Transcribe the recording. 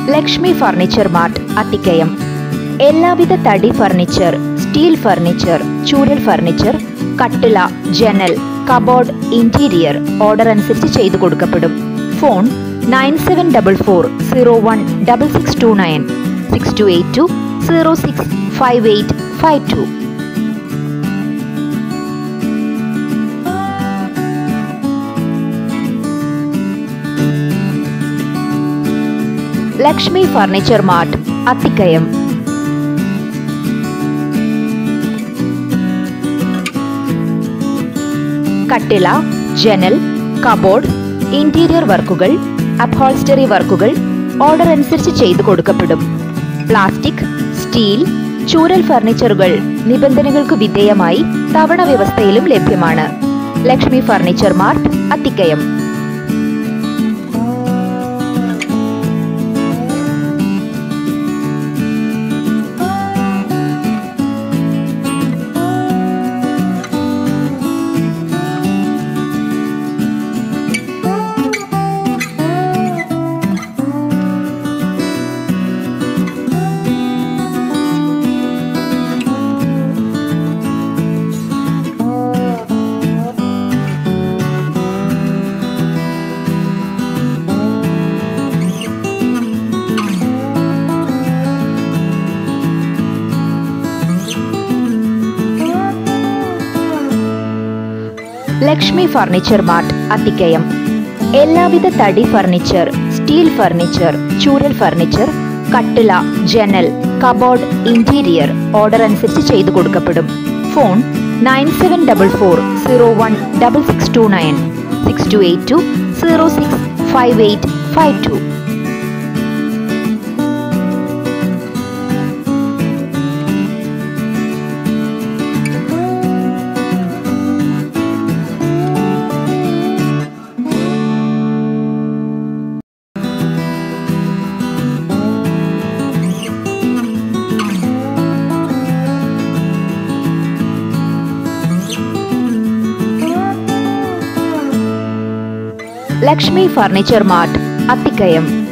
Lakshmi furniture mart Athikkayam എല്ലാവിധ തടി furniture steel furniture ചൂരൽ ഫർണിച്ചർ കട്ടില ജനൽ കബോർഡ് ഇന്റീരിയർ ഓർഡർ അനുസരിച്ച് ചെയ്തു കൊടുക്കപ്പെടും phone nine seven double four zero one double six two nine six two eight two zero six five eight five two Lakshmi furniture mart Athikkayam കട്ടില ജനൽ കബോർഡ് ഇന്റീരിയർ വർക്കുകൾ upholstery വർക്കുകൾ ഓർഡർ അനുസരിച്ച് ചെയ്തു കൊടുക്കപ്പെടും പ്ലാസ്റ്റിക് സ്റ്റീൽ ചൂരൽ ഫർണിച്ചറുകൾ നിബന്ധനകൾക്ക് വിധേയമായി തവണ വ്യവസ്ഥയിലും ലഭ്യമാണ് Lakshmi furniture mart Athikkayam Lakshmi furniture mart Athikkayam എല്ലാവിധ തടി ഫർണിച്ചർ സ്റ്റീൽ ഫർണിച്ചർ ചൂരൽ ഫർണിച്ചർ കട്ടില ജനൽ കബോർഡ് ഇന്റീരിയർ ഓർഡർ അനുസരിച്ച് ചെയ്തു കൊടുക്കപ്പെടും phone nine seven double four zero one double six two nine six two eight two zero six five eight five two Lakshmi furniture mart Athikkayam